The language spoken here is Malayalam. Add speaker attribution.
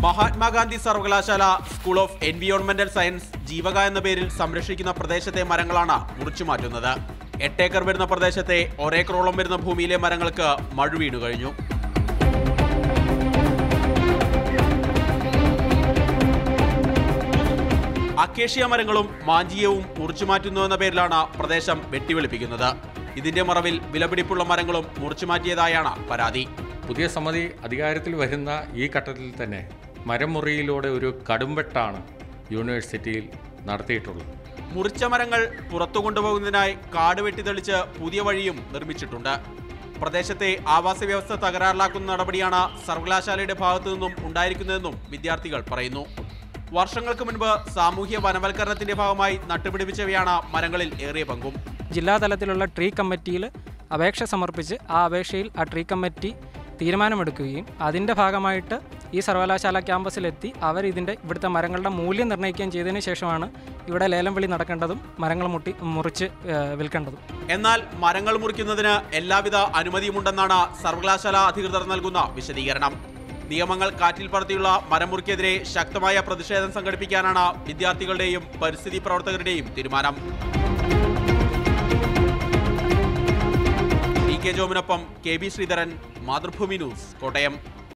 Speaker 1: മഹാത്മാഗാന്ധി സർവകലാശാല സ്കൂൾ ഓഫ് എൻവിയോൺമെന്റൽ സയൻസ് ജീവക എന്ന പേരിൽ സംരക്ഷിക്കുന്ന പ്രദേശത്തെ മരങ്ങളാണ് മുറിച്ചു മാറ്റുന്നത് എട്ടേക്കർ വരുന്ന പ്രദേശത്തെ ഒരേക്കറോളം വരുന്ന ഭൂമിയിലെ മരങ്ങൾക്ക് മഴ വീണു കഴിഞ്ഞു അക്കേഷ്യ മരങ്ങളും മാഞ്ചിയവും മുറിച്ചു മാറ്റുന്നുവെന്ന പേരിലാണ് പ്രദേശം വെട്ടിവെളിപ്പിക്കുന്നത് ഇതിന്റെ മറവിൽ വിലപിടിപ്പുള്ള മരങ്ങളും മുറിച്ചു മാറ്റിയതായാണ് പരാതി
Speaker 2: പുതിയ സമിതി അധികാരത്തിൽ വരുന്ന ഈ ഘട്ടത്തിൽ തന്നെ മരം മുറിയിലൂടെ ഒരു കടുംവെട്ടാണ് യൂണിവേഴ്സിറ്റിയിൽ നടത്തിയിട്ടുള്ളത്
Speaker 1: മുറിച്ച മരങ്ങൾ പുറത്തു കൊണ്ടുപോകുന്നതിനായി കാട് വെട്ടിത്തെളിച്ച് പുതിയ വഴിയും നിർമ്മിച്ചിട്ടുണ്ട് പ്രദേശത്തെ ആവാസ വ്യവസ്ഥ തകരാറിലാക്കുന്ന നടപടിയാണ് സർവകലാശാലയുടെ ഭാഗത്തു നിന്നും ഉണ്ടായിരിക്കുന്നതെന്നും വിദ്യാർത്ഥികൾ പറയുന്നു വർഷങ്ങൾക്ക് മുൻപ് സാമൂഹ്യ വനവൽക്കരണത്തിന്റെ ഭാഗമായി നട്ടുപിടിപ്പിച്ചവയാണ് മരങ്ങളിൽ ഏറിയ പങ്കും
Speaker 3: ജില്ലാതലത്തിലുള്ള ട്രീ കമ്മിറ്റിയിൽ അപേക്ഷ സമർപ്പിച്ച് ആ അപേക്ഷയിൽ ആ ട്രീ കമ്മിറ്റി തീരുമാനമെടുക്കുകയും അതിൻ്റെ ഭാഗമായിട്ട് ഈ സർവകലാശാല ക്യാമ്പസിലെത്തി അവർ ഇതിൻ്റെ ഇവിടുത്തെ മരങ്ങളുടെ മൂല്യം നിർണ്ണയിക്കുകയും ചെയ്തതിന് ശേഷമാണ് ഇവിടെ ലേലം വിളി നടക്കേണ്ടതും മരങ്ങൾ മുട്ടി മുറിച്ച് ഏഹ്, വിൽക്കേണ്ടതും
Speaker 1: എന്നാൽ മരങ്ങൾ മുറിക്കുന്നതിന് എല്ലാവിധ അനുമതിയുമുണ്ടെന്നാണ് സർവകലാശാല അധികൃതർ നൽകുന്ന വിശദീകരണം നിയമങ്ങൾ കാറ്റിൽ പറത്തിയുള്ള മരം മുറിക്കെതിരെ ശക്തമായ പ്രതിഷേധം സംഘടിപ്പിക്കാനാണ് വിദ്യാർത്ഥികളുടെയും പരിസ്ഥിതി പ്രവർത്തകരുടെയും തീരുമാനം ടി കെ ജോമിനൊപ്പം K B Sreedharan Mathrubhumi news Kottayam